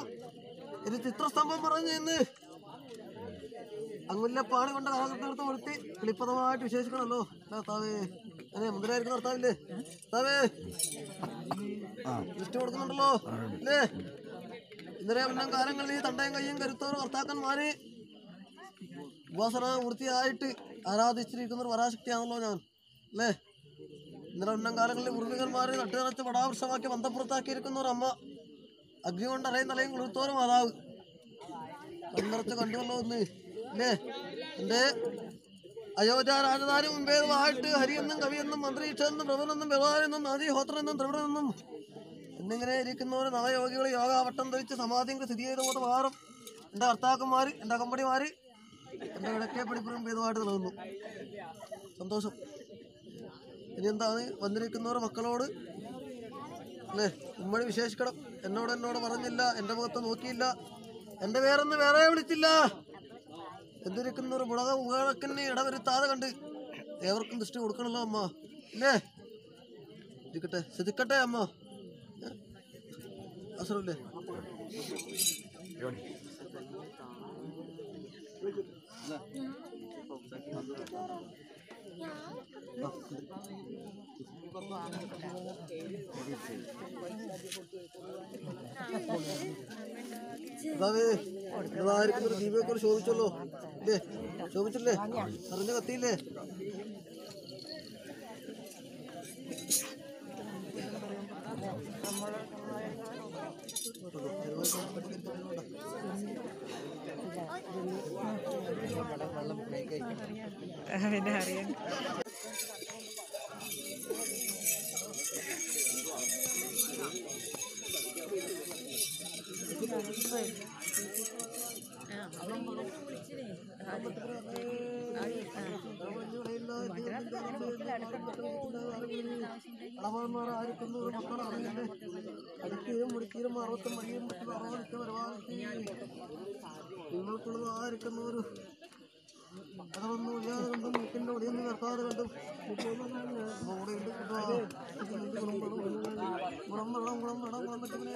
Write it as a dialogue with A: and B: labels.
A: ഒരു ചിത്രസ്തംഭം പറഞ്ഞു ഇന്ന് അങ്ങുല്ലപ്പാട് കൊണ്ട് കാലഘട്ടത്ത് കൊടുത്തി കിളിപ്പദമായിട്ട് വിശേഷിക്കണല്ലോ കർത്താവേ അതെ മുതലായിരിക്കുന്ന കർത്താവില്ലേ കർത്താവേ ദൃഷ്ടി കൊടുക്കുന്നുണ്ടല്ലോ അല്ലേ ഇന്നലെ മുന്നം കാലങ്ങളിൽ ഈ തണ്ടയും കയ്യും കരുത്തോറും കർത്താക്കന്മാര് ഉപാസന പൂർത്തിയായിട്ട് ആരാധിച്ചിരിക്കുന്ന ഒരു പരാശക്തിയാണല്ലോ ഞാൻ അല്ലേ ഇന്നലെ മുന്നം കാലങ്ങളിൽ പൂർവികന്മാരെ നട്ടു നിറച്ച് പടാവൃക്ഷമാക്കി ബന്ധപ്പുറത്താക്കിയിരിക്കുന്ന ഒരു അമ്മ അഗ്നി കൊണ്ട് അലയും തലയും കുളിർത്തോറും മാതാവ് കണ്ണിറച്ച് കണ്ടുവല്ലോ ഒന്ന് അല്ലേ എൻ്റെ അയോധ്യ രാജധാനി മുമ്പേതുമായിട്ട് ഹരിയെന്നും കവിയെന്നും മന്ത്രീക്ഷെന്നും പ്രഭുനെന്നും വ്യവഹാരെന്നും നാദീഹോത്രനെന്നും ത്രിവിടെന്നും എന്നിങ്ങനെ ഇരിക്കുന്നവർ നവയോഗികൾ യോഗാവട്ടം ധരിച്ച് സമാധിയും സ്ഥിതി ചെയ്ത പോലെ മാറും എൻ്റെ ഭർത്താക്കന്മാർ എൻ്റെ അകമ്പടിമാർ എൻ്റെ ഇടയ്ക്കെ പഠിപ്പുറം ഭേദമായിട്ട് നിലനിന്നു സന്തോഷം ഇനി എന്താണ് വന്നിരിക്കുന്നവർ മക്കളോട് അല്ലേ ഉമ്മഴി വിശേഷിക്കണം എന്നോട് എന്നോട് പറഞ്ഞില്ല എൻ്റെ മുഖത്ത് നോക്കിയില്ല എൻ്റെ പേരൊന്ന് വേറെ വിളിച്ചില്ല എന്തിരിക്കുന്ന ഒരു മുളക ഉകളക്കിന് ഇടവരുത്താതെ കണ്ട് ഏവർക്കും ദൃഷ്ടി കൊടുക്കണല്ലോ അമ്മ ഇല്ലേ ഇരിക്കട്ടെ ശ്രദ്ധിക്കട്ടെ അമ്മ ഏ? അസുരല്ലേ അതാവേ ഇതായിരിക്കുന്ന ഒരു ദീപയൊക്കെ ശോഭിച്ചല്ലോ ഇല്ലേ ശോഭിച്ചില്ലേ അറിഞ്ഞ കത്തിയില്ലേ
B: പിന്നെ അറിയാൻ
A: അളവന്മാരായിരിക്കുന്നു ഒരു മക്കൾ അറിഞ്ഞില്ലേ അടുക്കീരും മുടിക്കീരും അറുപത്തും മണിയും മറ്റും അറുപതൊക്കെ വരുവാക്കി നിങ്ങൾക്കുള്ളതായിരിക്കുന്ന ഒരു അതൊന്നും ഒഴിയാതെ കണ്ടും മുക്കിൻ്റെ ഒടിയൊന്നും നിൽക്കാതെ കണ്ടും ഗുണം വെള്ളം ഗുണം വെള്ളം ഗുണം പറ്റുന്ന